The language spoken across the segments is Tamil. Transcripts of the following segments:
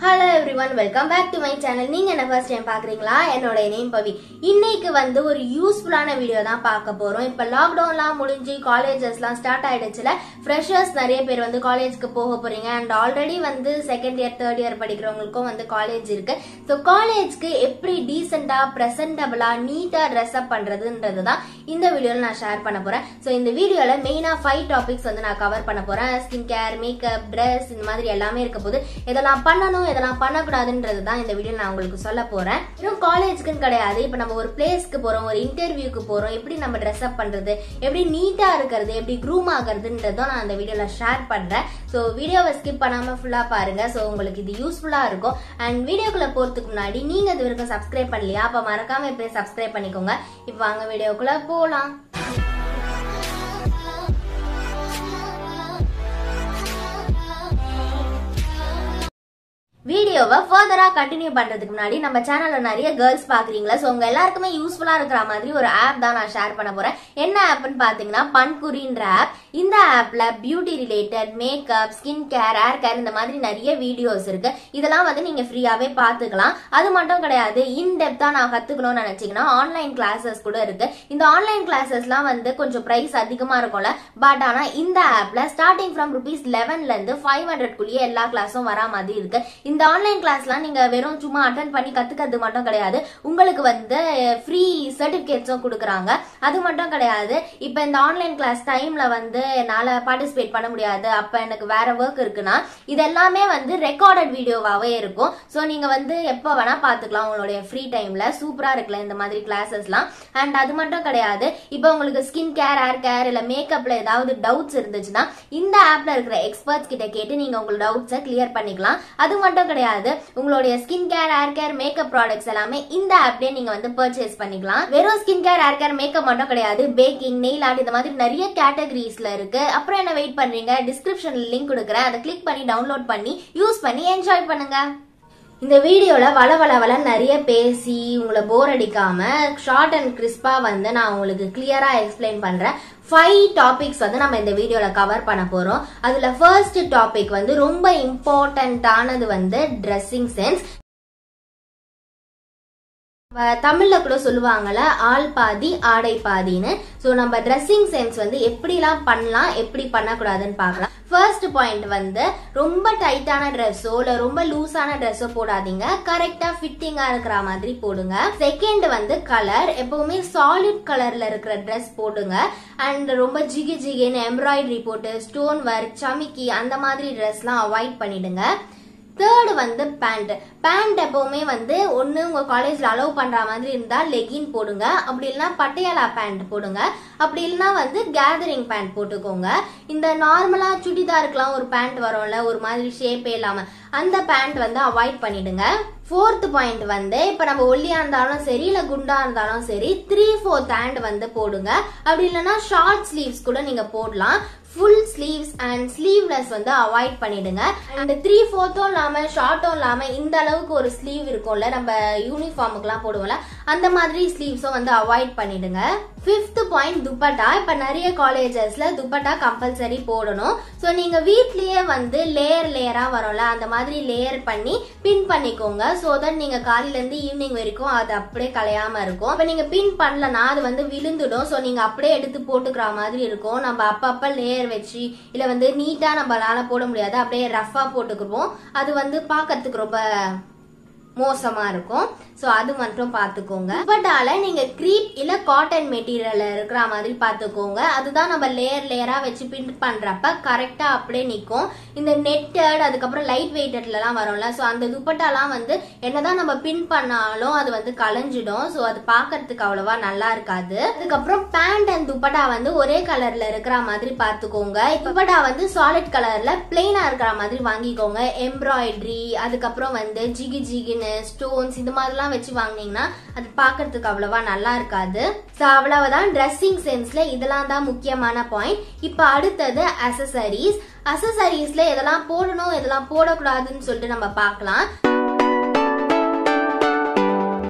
hello everyone welcome back to my channel நீங்க என்ன ஃபர்ஸ்ட் டைம் பாக்குறீங்களா என்னோட நேம் பவி இன்னைக்கு வந்து ஒரு யூஸ்ஃபுல்லான வீடியோ தான் பார்க்க போறோம் இப்ப லாக்டவுன்லாம் முடிஞ்சு காலேஜஸ்லாம் ஸ்டார்ட் ஆயிடுச்சுல ஃப்ரெஷர்ஸ் நிறைய பேர் வந்து காலேஜ்க்கு போக போறீங்க அண்ட் ஆல்ரெடி வந்து செகண்ட் இயர் தேர்ட் இயர் படிக்கிறவங்களுக்கும் வந்து காலேஜ் இருக்கு ஸோ காலேஜ்க்கு எப்படி டீசெண்டா ப்ரெசன்டபிளா நீட்டா ட்ரெஸ் அப் பண்றதுன்றது தான் இந்த வீடியோல நான் ஷேர் பண்ண போறேன் ஸோ இந்த வீடியோல மெயினா ஃபைவ் டாபிக்ஸ் வந்து நான் கவர் பண்ண போறேன் ஸ்கின் கேர் மேக்கப் ட்ரெஸ் இந்த மாதிரி எல்லாமே இருக்க போது இதெல்லாம் பண்ணணும் இதெல்லாம் பண்ணக்கூடாதுன்றது தான் இந்த வீடியோ நான் உங்களுக்கு சொல்ல போறேன் இன்னும் காலேஜ்க்குன்னு கிடையாது இப்போ நம்ம ஒரு பிளேஸ்க்கு போறோம் ஒரு இன்டர்வியூக்கு போறோம் எப்படி நம்ம ட்ரெஸ் அப் பண்றது எப்படி நீட்டா இருக்கிறது எப்படி க்ரூம் ஆகிறதுன்றதும் நான் அந்த வீடியோல ஷேர் பண்றேன் ஸோ வீடியோவை ஸ்கிப் பண்ணாம ஃபுல்லா பாருங்க ஸோ உங்களுக்கு இது யூஸ்ஃபுல்லா இருக்கும் அண்ட் வீடியோக்குள்ள போறதுக்கு முன்னாடி நீங்க இது வரைக்கும் சப்ஸ்கிரைப் பண்ணலையா அப்ப மறக்காம இப்பயே சப்ஸ்கிரைப் பண்ணிக்கோங்க இப்போ வாங்க வீடியோக்குள்ள போலாம் வீடியோவை ஃபர்தரா கண்டினியூ பண்றதுக்கு முன்னாடி நம்ம சேனல்ல நிறைய கேர்ள்ஸ் பாக்குறீங்களா சோ உங்க எல்லாருக்குமே யூஸ்ஃபுல்லா இருக்கிற மாதிரி ஒரு ஆப் தான் நான் ஷேர் பண்ண போறேன் என்ன ஆப்னு பாத்தீங்கன்னா பன்குரின்ற ஆப் இந்த ஆப்ல beauty related makeup skin care hair care இந்த மாதிரி நிறைய வீடியோஸ் இருக்கு இதெல்லாம் வந்து நீங்க ஃப்ரீயாவே பாத்துக்கலாம் அது மட்டும் கிடையாது இன் டெப்தா நான் கத்துக்கணும்னு நினைச்சீங்கன்னா ஆன்லைன் கிளாஸஸ் கூட இருக்கு இந்த ஆன்லைன் கிளாஸஸ்லாம் வந்து கொஞ்சம் பிரைஸ் அதிகமா இருக்கும்ல பட் ஆனா இந்த ஆப்ல ஸ்டார்டிங் ஃப்ரம் ருபீஸ் லெவன்ல இருந்து ஃபைவ் ஹண்ட்ரட் குள்ளேயே எல்லா கிளாஸும் வரா மாதிரி இருக்கு இந்த ஆன்லைன் கிளாஸ்லாம் நீங்க வெறும் சும்மா அட்டன் பண்ணி கத்துக்கிறது மட்டும் கிடையாது உங்களுக்கு வந்து ஃப்ரீ சர்டிபிகேட்ஸும் கொடுக்குறாங்க அது மட்டும் கிடையாது இப்போ இந்த ஆன்லைன் கிளாஸ் டைம்ல வந்து என்னால பார்ட்டிசிபேட் பண்ண முடியாது அப்ப எனக்கு வேற ஒர்க் இருக்குன்னா இது எல்லாமே வந்து ரெக்கார்டட் வீடியோவாவே இருக்கும் ஸோ நீங்க வந்து எப்போ வேணா பாத்துக்கலாம் உங்களுடைய ஃப்ரீ டைம்ல சூப்பரா இருக்குல்ல இந்த மாதிரி கிளாஸஸ்லாம் அண்ட் அது மட்டும் கிடையாது இப்போ உங்களுக்கு ஸ்கின் கேர் ஹேர் கேர் இல்ல மேக்கப்ல ஏதாவது டவுட்ஸ் இருந்துச்சுன்னா இந்த ஆப்ல இருக்கிற எக்ஸ்பர்ட்ஸ் கிட்ட கேட்டு நீங்க உங்களோட டவுட்ஸை கிளியர் பண்ணிக்கலாம் அது மட்டும் கிடையாது உங்களுடைய skin care hair care makeup products எல்லாமே இந்த ஆப்லயே நீங்க வந்து பர்ச்சேஸ் பண்ணிக்கலாம் வெறும் skin care hair care makeup மட்டும் கிடையாது பேக்கிங் நெயில் ஆர்ட் இந்த மாதிரி நிறைய கேட்டகரிஸ்ல இருக்கு அப்புறம் என்ன வெயிட் பண்றீங்க டிஸ்கிரிப்ஷன்ல லிங்க் கொடுக்குறேன் அதை கிளிக் பண்ணி டவுன்லோட் பண்ணி யூஸ் பண்ணி என்ஜாய் பண்ணுங்க இந்த வீடியோல வள வள வள நிறைய பேசி உங்களை போர் அடிக்காம ஷார்ட் அண்ட் கிறிஸ்பா வந்து நான் உங்களுக்கு கிளியரா எக்ஸ்பிளைன் பண்றேன் ஃபைவ் டாபிக்ஸ் வந்து நம்ம இந்த வீடியோல கவர் பண்ண போறோம் அதுல ஃபர்ஸ்ட் டாபிக் வந்து ரொம்ப இம்பார்ட்டன்டானது வந்து ட்ரெஸ்ஸிங் சென்ஸ் தமிழ்ல கூட சொல்லுவாங்கல்ல ஆள் பாதி ஆடை பாதின்னு ஸோ நம்ம ட்ரெஸ்ஸிங் சென்ஸ் வந்து எப்படிலாம் பண்ணலாம் எப்படி பண்ணக்கூடாதுன்னு பார்க்கலாம் ஃபர்ஸ்ட் பாயிண்ட் வந்து ரொம்ப டைட்டான ட்ரெஸ்ஸோ இல்லை ரொம்ப லூஸான ட்ரெஸ்ஸோ போடாதீங்க கரெக்டாக ஃபிட்டிங்காக இருக்கிற மாதிரி போடுங்க செகண்ட் வந்து கலர் எப்பவுமே சாலிட் கலர்ல இருக்கிற ட்ரெஸ் போடுங்க அண்ட் ரொம்ப ஜிகி ஜிகின்னு எம்ப்ராய்டரி போட்டு ஸ்டோன் ஒர்க் சமிக்கி அந்த மாதிரி ட்ரெஸ்லாம் அவாய்ட் பண்ணிடுங்க தேர்டு வந்து பேண்ட் பேண்ட் எப்பவுமே வந்து ஒன்று உங்கள் காலேஜில் அலோவ் பண்ணுற மாதிரி இருந்தால் லெகின் போடுங்க அப்படி இல்லைனா பட்டியாலா பேண்ட் போடுங்க அப்படி இல்லைனா வந்து கேதரிங் பேண்ட் போட்டுக்கோங்க இந்த நார்மலாக சுடிதாருக்குலாம் ஒரு பேண்ட் வரும்ல ஒரு மாதிரி ஷேப்பே இல்லாமல் அந்த பேண்ட் வந்து அவாய்ட் பண்ணிடுங்க ஃபோர்த் பாயிண்ட் வந்து இப்போ நம்ம ஒல்லியா இருந்தாலும் சரி இல்லை குண்டா இருந்தாலும் சரி த்ரீ ஃபோர்த் ஹேண்ட் வந்து போடுங்க அப்படி இல்லைன்னா ஷார்ட் ஸ்லீவ்ஸ் கூட நீங்கள் போடலாம் ஃபுல் ஸ்லீவ்ஸ் அண்ட் ஸ்லீவ்லெஸ் வந்து அவாய்ட் பண்ணிடுங்க அண்ட் த்ரீ ஃபோர்த்தும் இல்லாமல் ஷார்ட்டும் இல்லாமல் இந்த அளவுக்கு ஒரு ஸ்லீவ் இருக்கும்ல நம்ம யூனிஃபார்முக்குலாம் போடுவோம்ல அந்த மாதிரி ஸ்லீவ்ஸும் வந்து அவாய்ட் பண்ணிடுங்க ஃபிஃப்த் பாயிண்ட் துப்பட்டா இப்போ நிறைய காலேஜஸ்ல துப்பட்டா கம்பல்சரி போடணும் ஸோ நீங்க வீட்லயே வந்து லேயர் லேயரா வரும்ல அந்த மாதிரி லேயர் பண்ணி பின் பண்ணிக்கோங்க ஸோ தட் நீங்க காலையில இருந்து ஈவினிங் வரைக்கும் அது அப்படியே கலையாம இருக்கும் இப்போ நீங்க பின் பண்ணலனா அது வந்து விழுந்துடும் ஸோ நீங்க அப்படியே எடுத்து போட்டுக்கிற மாதிரி இருக்கும் நம்ம அப்பப்ப லேயர் வச்சு இல்ல வந்து நீட்டா நம்மளால போட முடியாது அப்படியே ரஃபா போட்டுக்குருவோம் அது வந்து பார்க்கறதுக்கு ரொம்ப மோசமா இருக்கும் ஸோ அது மட்டும் பார்த்துக்கோங்க துப்பட்டால நீங்க க்ரீப் இல்ல காட்டன் மெட்டீரியல் இருக்கிற மாதிரி பார்த்துக்கோங்க அதுதான் நம்ம லேயர் லேயரா வச்சு பின் பண்றப்ப கரெக்டா அப்படியே நிற்கும் இந்த நெட்டட் அதுக்கப்புறம் லைட் வெயிட்டட்லாம் வரும்ல ஸோ அந்த துப்பட்டாலாம் வந்து என்னதான் நம்ம பின் பண்ணாலும் அது வந்து கலைஞ்சிடும் ஸோ அது பார்க்கறதுக்கு அவ்வளவா நல்லா இருக்காது அதுக்கப்புறம் பேண்ட் அண்ட் துப்பட்டா வந்து ஒரே கலர்ல இருக்கிற மாதிரி பார்த்துக்கோங்க துப்பட்டா வந்து சாலிட் கலர்ல பிளெயினா இருக்கிற மாதிரி வாங்கிக்கோங்க எம்ப்ராய்டரி அதுக்கப்புறம் வந்து ஜிகி ஜிகின்னு ஸ்டோன்ஸ் இந்த மாதிரிலாம் வச்சு வாங்கினீங்கன்னா அது பார்க்கறதுக்கு அவ்வளவா நல்லா இருக்காது ஸோ அவ்வளவுதான் ட்ரெஸ்ஸிங் சென்ஸ்ல இதெல்லாம் தான் முக்கியமான பாயிண்ட் இப்போ அடுத்தது அசசரிஸ் அசசரிஸ்ல எதெல்லாம் போடணும் எதெல்லாம் போடக்கூடாதுன்னு சொல்லிட்டு நம்ம பார்க்கலாம்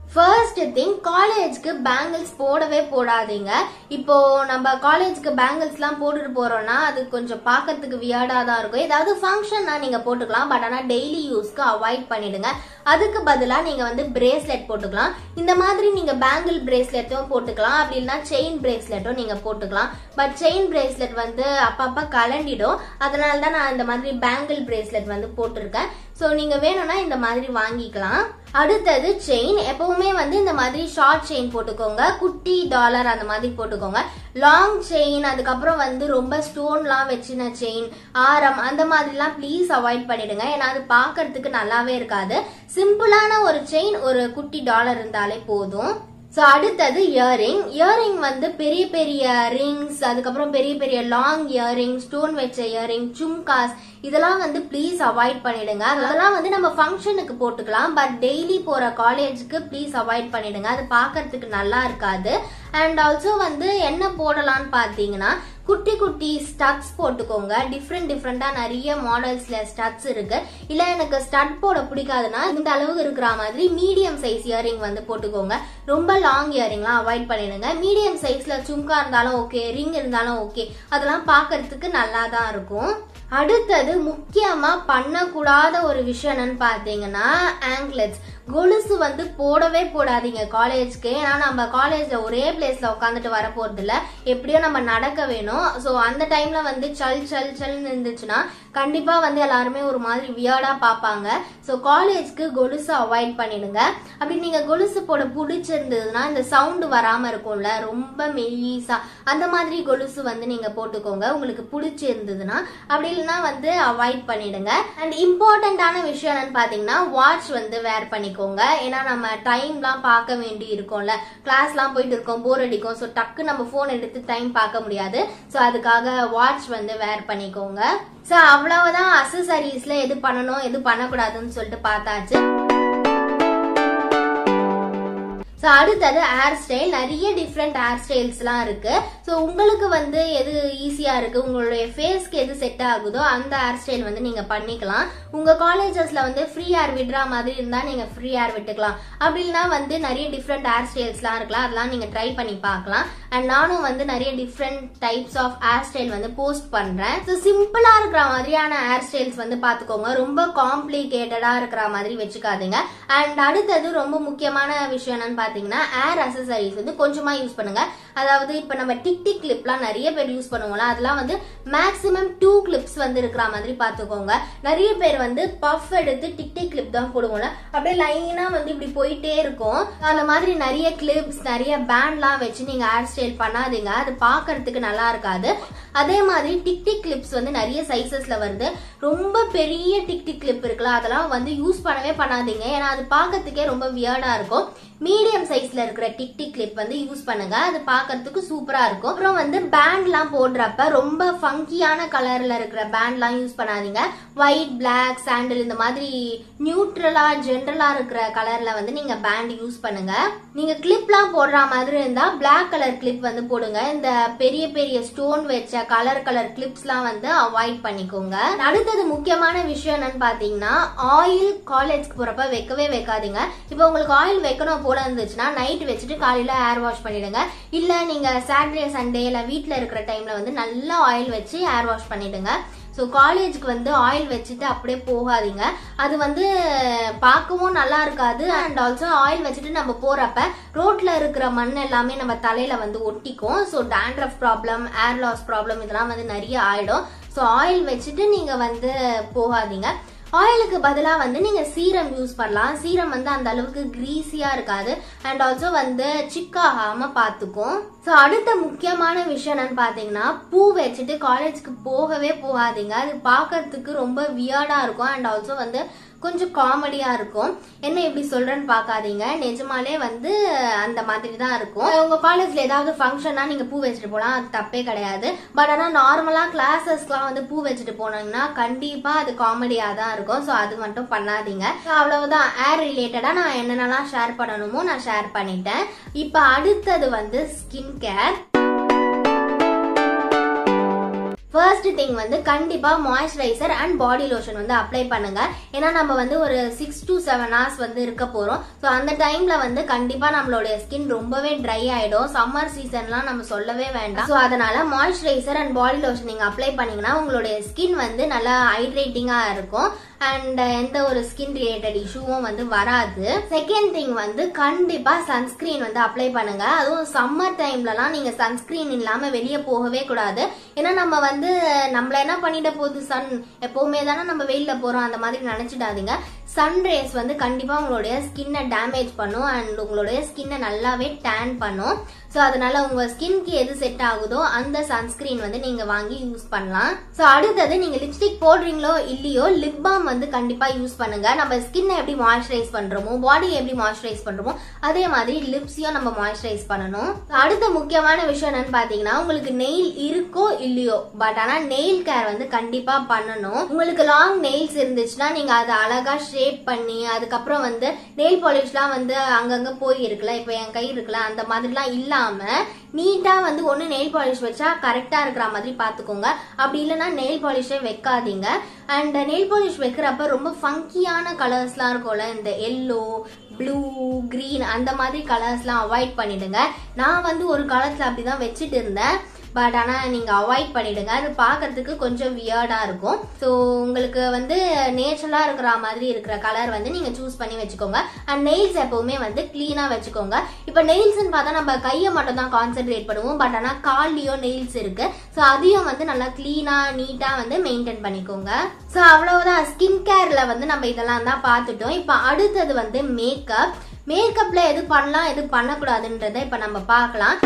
ஃபர்ஸ்ட் திங் காலேஜ்க்கு பேங்கிள்ஸ் போடவே போடாதீங்க இப்போ நம்ம காலேஜ்க்கு பேங்கிள்ஸ்லாம் போட்டுட்டு போறோம்னா அது கொஞ்சம் பார்க்கறதுக்கு வியர்டா தான் இருக்கும் ஏதாவது ஃபங்க்ஷன்னா நீங்க போட்டுக்கலாம் பட் ஆனா டெய்லி யூஸ்க்கு அவாய்ட் பண்ணிடுங்க அதுக்கு பதிலா நீங்க வந்து பிரேஸ்லெட் போட்டுக்கலாம் இந்த மாதிரி நீங்க பேங்கிள் பிரேஸ்லெட்டும் போட்டுக்கலாம் அப்படி இல்லைன்னா செயின் பிரேஸ்லெட்டும் நீங்க போட்டுக்கலாம் பட் செயின் பிரேஸ்லெட் வந்து அப்பப்ப கலண்டிடும் அதனால தான் நான் இந்த மாதிரி பேங்கிள் பிரேஸ்லெட் வந்து போட்டிருக்கேன் ஸோ நீங்க வேணும்னா இந்த மாதிரி வாங்கிக்கலாம் அடுத்தது செயின் எப்பவுமே வந்து இந்த மாதிரி ஷார்ட் செயின் போட்டுக்கோங்க குட்டி டாலர் அந்த மாதிரி போட்டுக்கோங்க லாங் செயின் அதுக்கப்புறம் வந்து ரொம்ப ஸ்டோன்லாம் வச்சின செயின் ஆரம் அந்த மாதிரிலாம் ப்ளீஸ் அவாய்ட் பண்ணிடுங்க ஏன்னா அது பார்க்கறதுக்கு நல்லாவே இருக்காது சிம்பிளான ஒரு செயின் ஒரு குட்டி டாலர் இருந்தாலே போதும் ஸோ அடுத்தது இயரிங் இயரிங் வந்து பெரிய பெரிய ரிங்ஸ் அதுக்கப்புறம் பெரிய பெரிய லாங் இயரிங் ஸ்டோன் வச்ச இயரிங் சும்காஸ் இதெல்லாம் வந்து ப்ளீஸ் அவாய்ட் பண்ணிடுங்க அதெல்லாம் வந்து நம்ம ஃபங்க்ஷனுக்கு போட்டுக்கலாம் பட் டெய்லி போற காலேஜுக்கு ப்ளீஸ் அவாய்ட் பண்ணிடுங்க அது பார்க்கறதுக்கு நல்லா இருக்காது அண்ட் ஆல்சோ வந்து என்ன போடலாம்னு பார்த்தீங்கன்னா குட்டி குட்டி ஸ்டட்ஸ் போட்டுக்கோங்க டிஃப்ரெண்ட் டிஃப்ரெண்டா நிறைய மாடல்ஸ்ல ஸ்டட்ஸ் இருக்கு இல்ல எனக்கு ஸ்டட் போட பிடிக்காதுன்னா இந்த அளவுக்கு இருக்கிற மாதிரி மீடியம் சைஸ் இயரிங் வந்து போட்டுக்கோங்க ரொம்ப லாங் இயரிங்லாம் அவாய்ட் பண்ணிடுங்க மீடியம் சைஸ்ல சும்கா இருந்தாலும் ஓகே ரிங் இருந்தாலும் ஓகே அதெல்லாம் பார்க்கறதுக்கு நல்லா தான் இருக்கும் அடுத்தது முக்கியமா பண்ணக்கூடாத ஒரு விஷயம் என்னன்னு பாத்தீங்கன்னா ஆங்க்லெட்ஸ் கொலுசு வந்து போடவே போடாதீங்க காலேஜ்க்கு ஏன்னா நம்ம காலேஜ்ல ஒரே பிளேஸ்ல உட்காந்துட்டு வர போறது இல்ல எப்படியோ நம்ம நடக்க வேணும் ஸோ அந்த டைம்ல வந்து சல் சல் சல்னு இருந்துச்சுன்னா கண்டிப்பா வந்து எல்லாருமே ஒரு மாதிரி வியர்டா பார்ப்பாங்க ஸோ காலேஜ்க்கு கொலுசு அவாய்ட் பண்ணிடுங்க அப்படி நீங்க கொலுசு போட பிடிச்சிருந்ததுன்னா இந்த சவுண்டு வராம இருக்கும்ல ரொம்ப மெல்லிசா அந்த மாதிரி கொலுசு வந்து நீங்க போட்டுக்கோங்க உங்களுக்கு பிடிச்சிருந்ததுன்னா அப்படி இல்லைன்னா வந்து அவாய்ட் பண்ணிடுங்க அண்ட் இம்பார்ட்டன்டான விஷயம் என்னன்னு பாத்தீங்கன்னா வாட்ச் வந்து வேர் பண்ணிக்கோங்க ஏன்னா நம்ம டைம்லாம் பார்க்க வேண்டி இருக்கும்ல கிளாஸ்லாம் போயிட்டு இருக்கோம் போர் அடிக்கும் ஸோ டக்கு நம்ம ஃபோன் எடுத்து டைம் பார்க்க முடியாது ஸோ அதுக்காக வாட்ச் வந்து வேர் பண்ணிக்கோங்க ஸோ அவ்வளவுதான் அசசரிஸ்ல எது பண்ணணும் எது பண்ணக்கூடாதுன்னு சொல்லிட்டு பார்த்தாச்சு ஸோ அடுத்தது ஹேர் ஸ்டைல் நிறைய டிஃப்ரெண்ட் ஹேர் ஸ்டைல்ஸ்லாம் இருக்கு ஸோ உங்களுக்கு வந்து எது ஈஸியாக இருக்கு உங்களுடைய ஃபேஸ்க்கு எது செட் ஆகுதோ அந்த ஹேர் ஸ்டைல் வந்து நீங்க பண்ணிக்கலாம் உங்க காலேஜஸ்ல வந்து ஃப்ரீ ஹேர் விடுற மாதிரி இருந்தா நீங்க ஃப்ரீ ஹேர் விட்டுக்கலாம் அப்படி இல்லைன்னா வந்து நிறைய டிஃப்ரெண்ட் ஹேர் ஸ்டைல்ஸ்லாம் இருக்கலாம் அதெல்லாம் நீங்க ட்ரை பண்ணி பார்க்கலாம் அண்ட் நானும் வந்து நிறைய different types of hair style வந்து போஸ்ட் பண்றேன் ஸோ சிம்பிளா இருக்கிற மாதிரியான ஹேர் ஸ்டைல்ஸ் வந்து பாத்துக்கோங்க ரொம்ப காம்ப்ளிகேட்டடா இருக்கிற மாதிரி வச்சுக்காதீங்க அண்ட் அடுத்தது ரொம்ப முக்கியமான விஷயம் என்னன்னு பாத்தீங்கன்னா ஹேர் அசசரிஸ் வந்து கொஞ்சமா யூஸ் பண்ணுங்க அதாவது இப்ப நம்ம டிக் டிக் கிளிப்லாம் நிறைய பேர் யூஸ் பண்ணுவோம்ல அதெல்லாம் வந்து மேக்ஸிமம் டூ கிளிப்ஸ் வந்து இருக்கிற மாதிரி பாத்துக்கோங்க நிறைய பேர் வந்து பஃப் எடுத்து டிக் டிக் கிளிப் தான் போடுவோம்ல அப்படியே லைனா வந்து இப்படி போயிட்டே இருக்கும் அந்த மாதிரி நிறைய கிளிப்ஸ் நிறைய பேண்ட்லாம் வச்சு நீங்க ஹேர் ஸ்டைல் பண்ணாதீங்க அது பார்க்கிறதுக்கு நல்லா இருக்காது அதே மாதிரி டிக் டிக் கிளிப்ஸ் வந்து நிறைய சைசஸ்ல வருது ரொம்ப பெரிய டிக் டிக் கிளிப் இருக்குல்ல அதெல்லாம் வந்து யூஸ் பண்ணவே பண்ணாதீங்க ஏன்னா அது பார்க்கறதுக்கே ரொம்ப வியர்டா இருக்கும் மீடியம் சைஸ்ல இருக்கிற டிக் டிக் கிளிப் வந்து யூஸ் பண்ணுங்க அது பார்க்கறதுக்கு சூப்பரா இருக்கும் அப்புறம் வந்து பேண்ட்லாம் போடுறப்ப ரொம்ப ஃபங்கியான கலர்ல இருக்கிற பேண்ட்லாம் யூஸ் பண்ணாதீங்க ஒயிட் பிளாக் சாண்டில் இந்த மாதிரி நியூட்ரலா ஜென்ரலா இருக்கிற கலர்ல வந்து நீங்க பேண்ட் யூஸ் பண்ணுங்க நீங்க கிளிப்லாம் போடுற மாதிரி இருந்தா பிளாக் கலர் கிளிப் வந்து போடுங்க இந்த பெரிய பெரிய ஸ்டோன் வச்ச கலர் கலர் கிளிப்ஸ்லாம் வந்து அவாய்ட் பண்ணிக்கோங்க அடுத்தது முக்கியமான விஷயம் என்னன்னு பாத்தீங்கன்னா ஆயில் காலேஜ்க்கு போறப்ப வைக்கவே வைக்காதீங்க இப்போ உங்களுக்கு ஆயில் வைக்கணும் போல இருந்துச்சுன்னா நைட் வச்சுட்டு காலையில ஹேர் வாஷ் பண்ணிடுங்க இல்ல நீங்க சாட்டர்டே சண்டே இல்ல வீட்ல இருக்கிற டைம்ல வந்து நல்லா ஆயில் வச்சு ஹேர் வாஷ் பண்ணிடுங்க ஸோ காலேஜுக்கு வந்து ஆயில் வச்சுட்டு அப்படியே போகாதீங்க அது வந்து பார்க்கவும் நல்லா இருக்காது அண்ட் ஆல்சோ ஆயில் வச்சுட்டு நம்ம போறப்ப ரோட்ல இருக்கிற மண் எல்லாமே நம்ம தலையில வந்து ஒட்டிக்கும் so dandruff problem hair loss problem இதெல்லாம் வந்து நிறைய ஆயிடும் ஸோ ஆயில் வச்சுட்டு நீங்க வந்து போகாதீங்க ஆயிலுக்கு பதிலாக வந்து நீங்கள் சீரம் யூஸ் பண்ணலாம் சீரம் வந்து அந்த அளவுக்கு கிரீஸியாக இருக்காது அண்ட் ஆல்சோ வந்து சிக்காகாமல் பார்த்துக்கும் ஸோ அடுத்த முக்கியமான விஷயம் என்னன்னு பார்த்தீங்கன்னா பூ வச்சுட்டு காலேஜ்க்கு போகவே போகாதீங்க அது பார்க்கறதுக்கு ரொம்ப வியர்டாக இருக்கும் அண்ட் ஆல்சோ வந்து கொஞ்சம் காமெடியா இருக்கும் என்ன இப்படி சொல்றேன்னு பார்க்காதீங்க நிஜமாலே வந்து அந்த மாதிரி தான் இருக்கும் உங்க காலேஜ்ல ஏதாவது ஃபங்க்ஷனா நீங்க பூ வச்சுட்டு போலாம் அது தப்பே கிடையாது பட் ஆனா நார்மலா கிளாஸஸ்க்குலாம் வந்து பூ வச்சுட்டு போனீங்கன்னா கண்டிப்பா அது காமெடியா தான் இருக்கும் ஸோ அது மட்டும் பண்ணாதீங்க So, அவ்வளவுதான் ஏர் ரிலேட்டடா நான் என்னென்னலாம் ஷேர் பண்ணணுமோ நான் ஷேர் பண்ணிட்டேன் இப்போ அடுத்தது வந்து ஸ்கின் கேர் ஃபர்ஸ்ட் திங் வந்து கண்டிப்பா மாய்ஸ்சரைசர் அண்ட் பாடி லோஷன் வந்து அப்ளை பண்ணுங்க ஏன்னா நம்ம வந்து ஒரு சிக்ஸ் டு செவன் ஹவர்ஸ் வந்து இருக்க போறோம் ஸோ அந்த டைம்ல வந்து கண்டிப்பா நம்மளுடைய ஸ்கின் ரொம்பவே ட்ரை ஆயிடும் சம்மர் சீசன்லாம் நம்ம சொல்லவே வேண்டாம் ஸோ அதனால மாய்ஸ்சரைசர் அண்ட் பாடி லோஷன் நீங்க அப்ளை பண்ணீங்கன்னா உங்களுடைய ஸ்கின் வந்து நல்லா ஹைட்ரேட்டிங்கா இருக்கும் அண்ட் எந்த ஒரு ஸ்கின் ரிலேட்டட் இஷ்யூவும் வந்து வராது செகண்ட் திங் வந்து கண்டிப்பா சன்ஸ்கிரீன் வந்து அப்ளை பண்ணுங்க அதுவும் சம்மர் டைம்லலாம் நீங்க சன்ஸ்கிரீன் இல்லாம வெளியே போகவே கூடாது ஏன்னா நம்ம வந்து நம்மள என்ன பண்ணிட போகுது சன் எப்பவுமே தானே நம்ம வெயில்ல போறோம் அந்த மாதிரி நினைச்சிடாதீங்க சன் ரேஸ் வந்து கண்டிப்பா உங்களுடைய ஸ்கின்னை டேமேஜ் பண்ணும் அண்ட் உங்களுடைய ஸ்கின்னை நல்லாவே டேன் பண்ணும் ஸோ அதனால உங்க ஸ்கின்க்கு எது செட் ஆகுதோ அந்த சன்ஸ்கிரீன் வந்து நீங்க வாங்கி யூஸ் பண்ணலாம் ஸோ அடுத்தது நீங்க லிப்ஸ்டிக் போடுறீங்களோ இல்லையோ லிப் பாம் வந்து கண்டிப்பா யூஸ் பண்ணுங்க நம்ம ஸ்கின்னை எப்படி மாய்ஸ்சரைஸ் பண்றோமோ பாடி எப்படி மாய்ஸ்சரைஸ் பண்றோமோ அதே மாதிரி லிப்ஸையும் நம்ம மாய்ஸ்சரைஸ் பண்ணணும் So, அடுத்த முக்கியமான விஷயம் என்னன்னு பாத்தீங்கன்னா உங்களுக்கு நெயில் இருக்கோ இல்லையோ பட் ஆனா நெயில் கேர் வந்து கண்டிப்பா பண்ணணும் உங்களுக்கு லாங் நெயில்ஸ் இருந்துச்சுன்னா நீங்க அதை அழகா ஷேப் பண்ணி அதுக்கப்புறம் வந்து நெயில் பாலிஷ்லாம் வந்து அங்கங்க போய் இருக்குல்ல இப்போ என் கை இருக்குல்ல அந்த மாதிரிலாம் இல்லாம நீட்டா வந்து ஒண்ணு நெயில் பாலிஷ் வச்சா கரெக்டா இருக்கிற மாதிரி பாத்துக்கோங்க அப்படி இல்லைன்னா நெயில் பாலிஷே வைக்காதீங்க அண்ட் நெயில் பாலிஷ் வைக்கிறப்ப ரொம்ப ஃபங்கியான கலர்ஸ்லாம் இருக்கும்ல இந்த எல்லோ ப்ளூ கிரீன் அந்த மாதிரி கலர்ஸ்லாம் அவாய்ட் பண்ணிடுங்க நான் வந்து ஒரு காலத்துல அப்படிதான் வச்சுட்டு இருந்தேன் பட் ஆனால் நீங்கள் அவாய்ட் பண்ணிடுங்க அது பார்க்கறதுக்கு கொஞ்சம் வியர்டாக இருக்கும் ஸோ உங்களுக்கு வந்து நேச்சுரலாக இருக்கிற மாதிரி இருக்கிற கலர் வந்து நீங்கள் சூஸ் பண்ணி வச்சுக்கோங்க அண்ட் நெயில்ஸ் எப்பவுமே வந்து க்ளீனாக வச்சுக்கோங்க இப்போ நெயில்ஸ்னு பார்த்தா நம்ம கையை மட்டும் தான் கான்சென்ட்ரேட் பண்ணுவோம் பட் ஆனால் கால்லையும் நெயில்ஸ் இருக்கு ஸோ அதையும் வந்து நல்லா க்ளீனாக நீட்டாக வந்து மெயின்டைன் பண்ணிக்கோங்க ஸோ அவ்வளவுதான் ஸ்கின் கேர்ல வந்து நம்ம இதெல்லாம் தான் பார்த்துட்டோம் இப்போ அடுத்தது வந்து மேக்கப் மேக்கப்ல எது பண்ணலாம் எது பண்ணக்கூடாதுன்றதை இப்போ நம்ம பார்க்கலாம்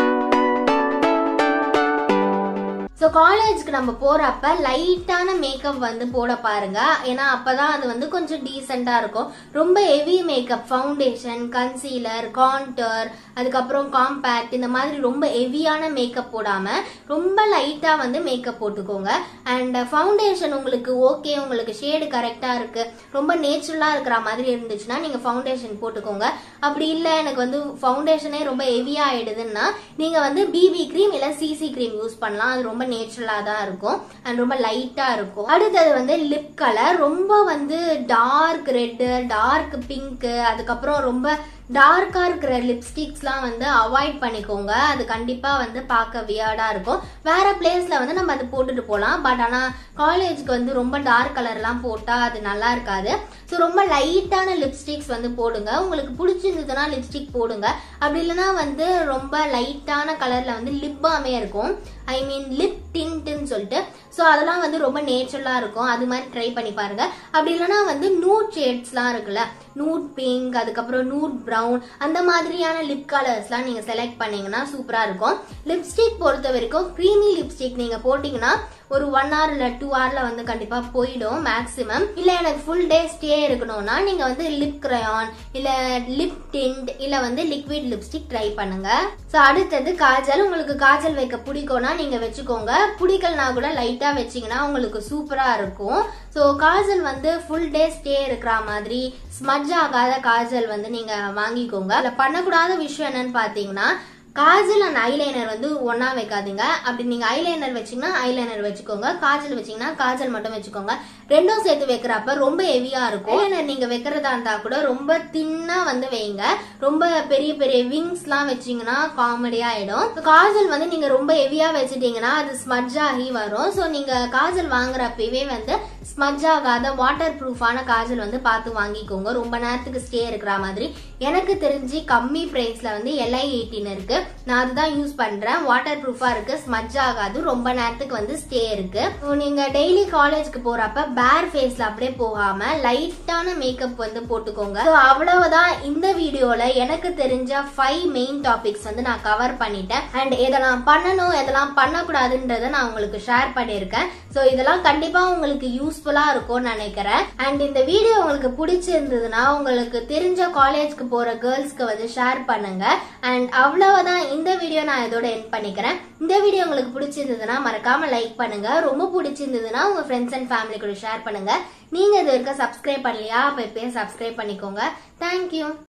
ஸோ காலேஜ்க்கு நம்ம போறப்ப லைட்டான மேக்கப் வந்து போட பாருங்க ஏன்னா அப்பதான் அது வந்து கொஞ்சம் டீசெண்டா இருக்கும் ரொம்ப heavy makeup foundation concealer contour அதுக்கப்புறம் காம்பேக்ட் இந்த மாதிரி ரொம்ப ஹெவியான மேக்கப் போடாம ரொம்ப லைட்டா வந்து மேக்கப் போட்டுக்கோங்க அண்ட் ஃபவுண்டேஷன் உங்களுக்கு ஓகே உங்களுக்கு ஷேடு கரெக்டா இருக்கு ரொம்ப நேச்சுரலா இருக்கிற மாதிரி இருந்துச்சுன்னா நீங்க ஃபவுண்டேஷன் போட்டுக்கோங்க அப்படி இல்லை எனக்கு வந்து ஃபவுண்டேஷனே ரொம்ப ஹெவியா ஆயிடுதுன்னா நீங்க வந்து பிபி க்ரீம் இல்ல சிசி க்ரீம் யூஸ் பண்ணலாம் அது ரொம்ப நேச்சுரலா தான் இருக்கும் அண்ட் ரொம்ப லைட்டா இருக்கும் அடுத்தது வந்து லிப் கலர் ரொம்ப வந்து டார்க் ரெட்டு டார்க் பிங்க் அதுக்கப்புறம் ரொம்ப டார்க்கா இருக்கிற லிப்ஸ்டிக்ஸ்லாம் வந்து அவாய்ட் பண்ணிக்கோங்க அது கண்டிப்பா வந்து பார்க்க வியர்டா இருக்கும் வேற பிளேஸ்ல வந்து நம்ம அது போட்டுட்டு போகலாம் பட் ஆனா காலேஜ்க்கு வந்து ரொம்ப டார்க் கலர்லாம் போட்டா அது நல்லா இருக்காது ஸோ ரொம்ப லைட்டான லிப்ஸ்டிக்ஸ் வந்து போடுங்க உங்களுக்கு பிடிச்சிருந்ததுன்னா லிப்ஸ்டிக் போடுங்க அப்படி இல்லைன்னா வந்து ரொம்ப லைட்டான கலர்ல வந்து லிப் பாமே இருக்கும் ஐ மீன் லிப் டின்ட்னு சொல்லிட்டு ஸோ அதெல்லாம் வந்து ரொம்ப நேச்சுரலாக இருக்கும் அது மாதிரி ட்ரை பண்ணி பாருங்க அப்படி இல்லைன்னா வந்து நூட் ஷேட்ஸ்லாம் இருக்குல்ல நூட் பிங்க் அதுக்கப்புறம் நூட் ப்ரௌன் அந்த மாதிரியான லிப் கலர்ஸ்லாம் நீங்கள் செலக்ட் பண்ணீங்கன்னா சூப்பராக இருக்கும் லிப்ஸ்டிக் பொறுத்த வரைக்கும் க்ரீமி லிப்ஸ்டிக் நீங்கள் போட்டிங்கன்னா ஒரு ஒன் ஹவர் இல்லை டூ ஹவரில் வந்து கண்டிப்பாக போயிடும் மேக்ஸிமம் இல்லை எனக்கு ஃபுல் டே ஸ்டே இருக்கணும்னா நீங்கள் வந்து லிப் கிரையான் இல்லை லிப் டிண்ட் இல்லை வந்து லிக்விட் லிப்ஸ்டிக் ட்ரை பண்ணுங்க ஸோ அடுத்தது காஜல் உங்களுக்கு காஜல் வைக்க பிடிக்கும்னா நீங்கள் வச்சுக்கோங்க பிடிக்கலனா கூட லைட்டாக வச்சிங்கன்னா உங்களுக்கு சூப்பராக இருக்கும் ஸோ காஜல் வந்து ஃபுல் டே ஸ்டே இருக்கிற மாதிரி ஸ்மஜ் ஆகாத காஜல் வந்து நீங்கள் வாங்கிக்கோங்க அதில் பண்ணக்கூடாத விஷயம் என்னன்னு பார்த்தீங்கன்னா காஜல் அண்ட் ஐலைனர் வந்து ஒண்ணா வைக்காதீங்க அப்படி நீங்க ஐலைனர் வச்சீங்கன்னா ஐலைனர் வச்சுக்கோங்க காஜல் வச்சீங்கன்னா காஜல் மட்டும் வச்சுக்கோங்க ரெண்டும் சேர்த்து வைக்கிறப்ப ரொம்ப ஹெவியா இருக்கும் ஐலைனர் நீங்க வைக்கிறதா இருந்தா கூட ரொம்ப தின்னா வந்து வைங்க ரொம்ப பெரிய பெரிய விங்ஸ்லாம் வச்சீங்கன்னா காமெடியா ஆயிடும் காஜல் வந்து நீங்க ரொம்ப ஹெவியா வச்சுட்டீங்கன்னா அது ஸ்மஜ் ஆகி வரும் ஸோ நீங்க காஜல் வாங்குறப்பவே வந்து ஸ்மஜ் ஆகாத வாட்டர் ப்ரூஃபான காஜல் வந்து பார்த்து வாங்கிக்கோங்க ரொம்ப நேரத்துக்கு ஸ்டே இருக்கிற மாதிரி எனக்கு தெரிஞ்சு கம்மி பிரைஸ்ல வந்து எல்ஐ எயிட்டின் இருக்கு நான் அதுதான் யூஸ் பண்றேன் வாட்டர் ப்ரூஃபா இருக்கு ஸ்மஜ் ஆகாது ரொம்ப நேரத்துக்கு வந்து ஸ்டே இருக்கு So, நீங்க டெய்லி காலேஜ்க்கு போறப்ப பேர் ஃபேஸ்ல அப்படியே போகாம லைட்டான மேக்கப் வந்து போட்டுக்கோங்க So, அவ்வளவுதான் இந்த வீடியோல எனக்கு தெரிஞ்ச ஃபைவ் மெயின் டாபிக்ஸ் வந்து நான் கவர் பண்ணிட்டேன் அண்ட் எதெல்லாம் பண்ணணும் எதெல்லாம் பண்ணக்கூடாதுன்றத நான் உங்களுக்கு ஷேர் பண்ணியிருக்கேன் ஸோ இதெல்லாம் கண்டிப்பா உங்களுக்கு யூஸ்ஃபுல்லா இருக்கும்னு நினைக்கிறேன் அண்ட் இந்த வீடியோ உங்களுக்கு பிடிச்சிருந்ததுன்னா உங்களுக்கு தெரிஞ்ச காலேஜ்க்கு போற கேர்ள்ஸ்க்கு வந்து ஷேர் பண்ணுங்க அண்ட் அவ்வளவுதான் இந்த வீடியோ நான் இதோட என் பண்ணிக்கிறேன் இந்த வீடியோ உங்களுக்கு பிடிச்சிருந்ததுன்னா மறக்காம லைக் பண்ணுங்க ரொம்ப பிடிச்சிருந்ததுன்னா உங்க ஃப்ரெண்ட்ஸ் அண்ட் ஃபேமிலி கூட ஷேர் பண்ணுங்க நீங்க இது வரைக்கும் சப்ஸ்கிரைப் பண்ணலையா அப்ப இப்பயே சப்ஸ்கிரைப் பண்ணிக்கோங்க தேங்க்யூ